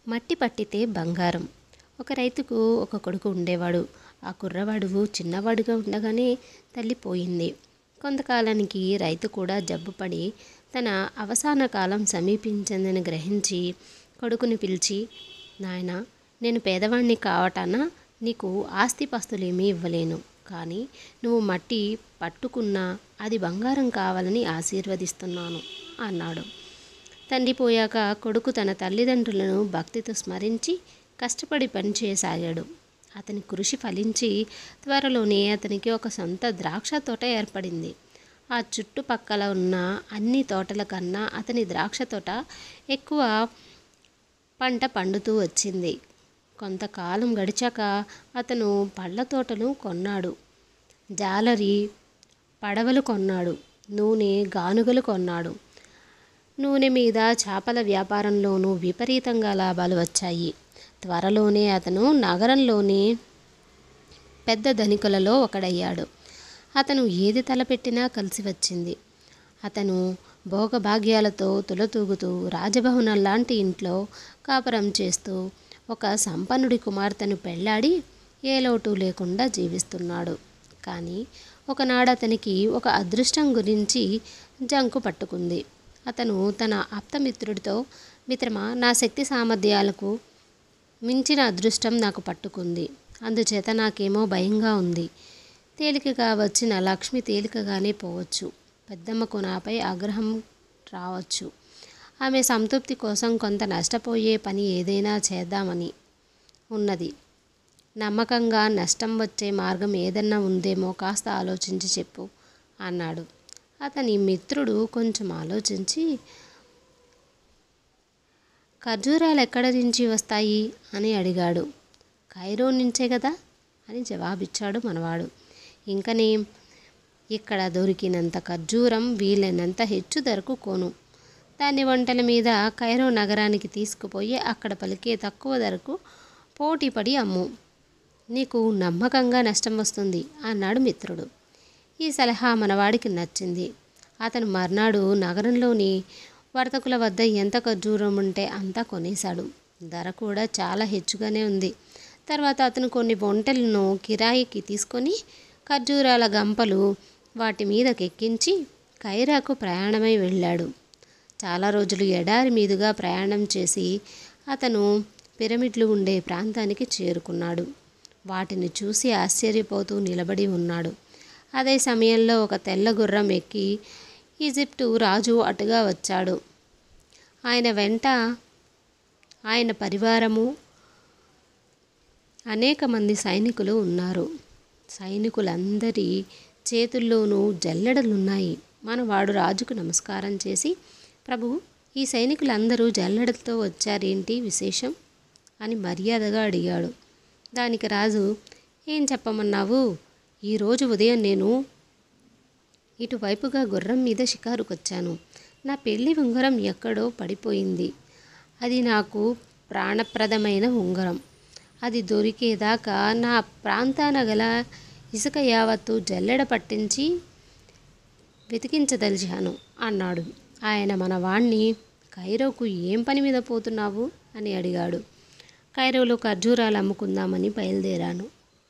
మట్టి పట్టితే బంగారం ఒక రైతుకు ఒక కొడుకు ఉండేవాడు ఆ కుర్రవాడు చిన్నవాడుగా ఉండగానే తల్లి పోయింది కొంతకాలానికి రైతు కూడా జబ్బుపడి తన అవసాన కాలం సమీపించిందని గ్రహించి కొడుకుని పిలిచి నాయన నేను పేదవాణ్ణి కావటాన నీకు ఆస్తిపాస్తులేమీ ఇవ్వలేను కానీ నువ్వు మట్టి పట్టుకున్నా అది బంగారం కావాలని ఆశీర్వదిస్తున్నాను అన్నాడు తండ్రి పోయాక కొడుకు తన తల్లిదండ్రులను భక్తితో స్మరించి కష్టపడి పనిచేయసాగాడు అతని కృషి ఫలించి త్వరలోనే అతనికి ఒక సొంత ద్రాక్ష తోట ఏర్పడింది ఆ చుట్టుపక్కల ఉన్న అన్ని తోటల కన్నా అతని ద్రాక్ష తోట ఎక్కువ పంట పండుతూ వచ్చింది కొంతకాలం గడిచాక అతను పళ్ళ తోటను కొన్నాడు జాలరి పడవలు కొన్నాడు నూనె గానుగలు కొన్నాడు నూనె మీద చేపల వ్యాపారంలోనూ విపరీతంగా లాభాలు వచ్చాయి త్వరలోనే అతను నగరంలోని పెద్ద ధనికులలో ఒకడయ్యాడు అతను ఏది తలపెట్టినా కలిసి వచ్చింది అతను భోగభాగ్యాలతో తులతూగుతూ రాజభవనం లాంటి ఇంట్లో కాపురం చేస్తూ ఒక సంపన్నుడి కుమార్తెను పెళ్ళాడి ఏ లోటు లేకుండా జీవిస్తున్నాడు కానీ ఒకనాడు అతనికి ఒక అదృష్టం గురించి జంకు పట్టుకుంది అతను తన ఆప్తమిత్రుడితో మిత్రమా నా శక్తి సామర్థ్యాలకు మించిన అదృష్టం నాకు పట్టుకుంది అందుచేత నాకేమో భయంగా ఉంది తేలికగా వచ్చిన లక్ష్మి తేలికగానే పోవచ్చు పెద్దమ్మకు నాపై ఆగ్రహం రావచ్చు ఆమె సంతృప్తి కోసం కొంత నష్టపోయే పని ఏదైనా చేద్దామని ఉన్నది నమ్మకంగా నష్టం వచ్చే మార్గం ఏదన్నా ఉందేమో కాస్త ఆలోచించి చెప్పు అన్నాడు అతని మిత్రుడు కొంచెం ఆలోచించి ఖర్జూరాలు ఎక్కడ నుంచి వస్తాయి అని అడిగాడు కైరో నుంచే కదా అని జవాబిచ్చాడు మనవాడు ఇంకనే ఇక్కడ దొరికినంత ఖర్జూరం వీలైనంత హెచ్చు ధరకు కొను దాన్ని వంటల మీద కైరో నగరానికి తీసుకుపోయి అక్కడ పలికే తక్కువ ధరకు పోటీపడి అమ్ము నీకు నమ్మకంగా నష్టం వస్తుంది అన్నాడు మిత్రుడు ఈ సలహా మనవాడికి నచ్చింది అతను మర్నాడు నగరంలోని వర్తకుల వద్ద ఎంత ఖర్జూరం ఉంటే అంతా కొనేశాడు ధర కూడా చాలా హెచ్చుగానే ఉంది తర్వాత అతను కొన్ని ఒంటెలను కిరాయికి తీసుకొని ఖర్జూరాల గంపలు వాటి మీదకెక్కించి కైరాకు ప్రయాణమై వెళ్ళాడు చాలా రోజులు ఎడారి మీదుగా ప్రయాణం చేసి అతను పిరమిడ్లు ఉండే ప్రాంతానికి చేరుకున్నాడు వాటిని చూసి ఆశ్చర్యపోతూ నిలబడి ఉన్నాడు అదే సమయంలో ఒక తెల్ల గుర్రం ఎక్కి ఈజిప్టు రాజు అటుగా వచ్చాడు ఆయన వెంట ఆయన పరివారము అనేక మంది సైనికులు ఉన్నారు సైనికులందరి చేతుల్లోనూ జల్లెడలున్నాయి మనవాడు రాజుకు నమస్కారం చేసి ప్రభు ఈ సైనికులందరూ జల్లెడలతో వచ్చారేంటి విశేషం అని మర్యాదగా అడిగాడు దానికి రాజు ఏం చెప్పమన్నావు ఈరోజు ఉదయం నేను ఇటువైపుగా గుర్రం మీద షికారుకొచ్చాను నా పెళ్లి ఉంగరం ఎక్కడో పడిపోయింది అది నాకు ప్రాణప్రదమైన ఉంగరం అది దొరికేదాకా నా ప్రాంతాన గల ఇసుక యావత్తు జల్లెడ పట్టించి వెతికించదలిచాను అన్నాడు ఆయన మన వాణ్ణి కైరోకు ఏం పని మీద పోతున్నావు అని అడిగాడు కైరోలో ఖర్జూరాలు అమ్ముకుందామని బయలుదేరాను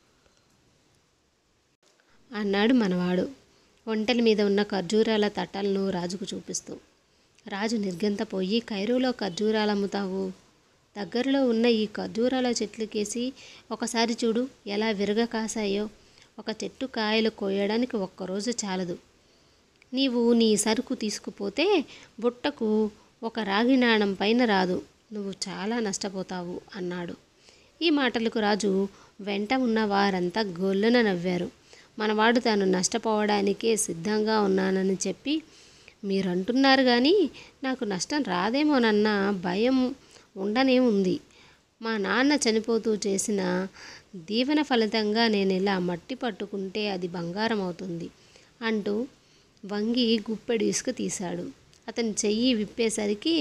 అన్నాడు మనవాడు ఒంటెల మీద ఉన్న ఖర్జూరాల తట్టలను రాజుకు చూపిస్తూ రాజు నిర్గంతపోయి కైరోలో ఖర్జూరాలు అమ్ముతావు దగ్గరలో ఉన్న ఈ ఖర్జూరాల చెట్లకేసి ఒకసారి చూడు ఎలా విరగ కాసాయో ఒక చెట్టు కాయలు కోయడానికి ఒక్కరోజు చాలదు నీవు నీ సరుకు తీసుకుపోతే బుట్టకు ఒక రాగి నాణం పైన రాదు నువ్వు చాలా నష్టపోతావు అన్నాడు ఈ మాటలకు రాజు వెంట ఉన్న వారంతా గొల్లున నవ్వారు మనవాడు తాను నష్టపోవడానికే సిద్ధంగా ఉన్నానని చెప్పి మీరంటున్నారు కానీ నాకు నష్టం రాదేమోనన్న భయం ఉండనే ఉంది మా నాన్న చనిపోతూ చేసిన దీవెన ఫలితంగా నేను ఇలా మట్టి పట్టుకుంటే అది బంగారం అవుతుంది అంటూ వంగి గుప్పెడు ఇసుక తీశాడు అతని చెయ్యి విప్పేసరికి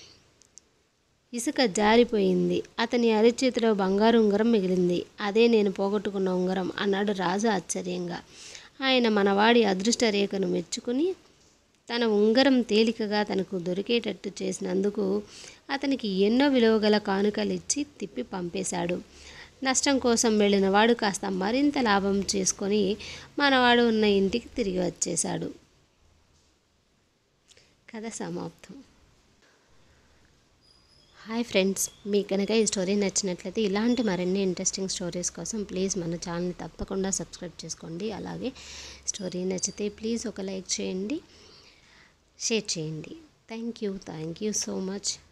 ఇసుక జారిపోయింది అతని అరిచేతిలో బంగారు ఉంగరం మిగిలింది అదే నేను పోగొట్టుకున్న ఉంగరం అన్నాడు రాజు ఆశ్చర్యంగా ఆయన మనవాడి అదృష్ట రేఖను మెచ్చుకుని తన ఉంగరం తేలికగా తనకు దొరికేటట్టు చేసినందుకు అతనికి ఎన్నో విలువగల కానుకలు ఇచ్చి తిప్పి పంపేశాడు నష్టం కోసం వెళ్ళిన వాడు కాస్త మరింత లాభం చేసుకొని మనవాడు ఉన్న ఇంటికి తిరిగి వచ్చేశాడు కథ సమాప్తం హాయ్ ఫ్రెండ్స్ మీకు కనుక ఈ స్టోరీ నచ్చినట్లయితే ఇలాంటి మరిన్ని ఇంట్రెస్టింగ్ స్టోరీస్ కోసం ప్లీజ్ మన ఛానల్ని తప్పకుండా సబ్స్క్రైబ్ చేసుకోండి అలాగే స్టోరీ నచ్చితే ప్లీజ్ ఒక లైక్ చేయండి షేర్ చేయండి thank you thank you so much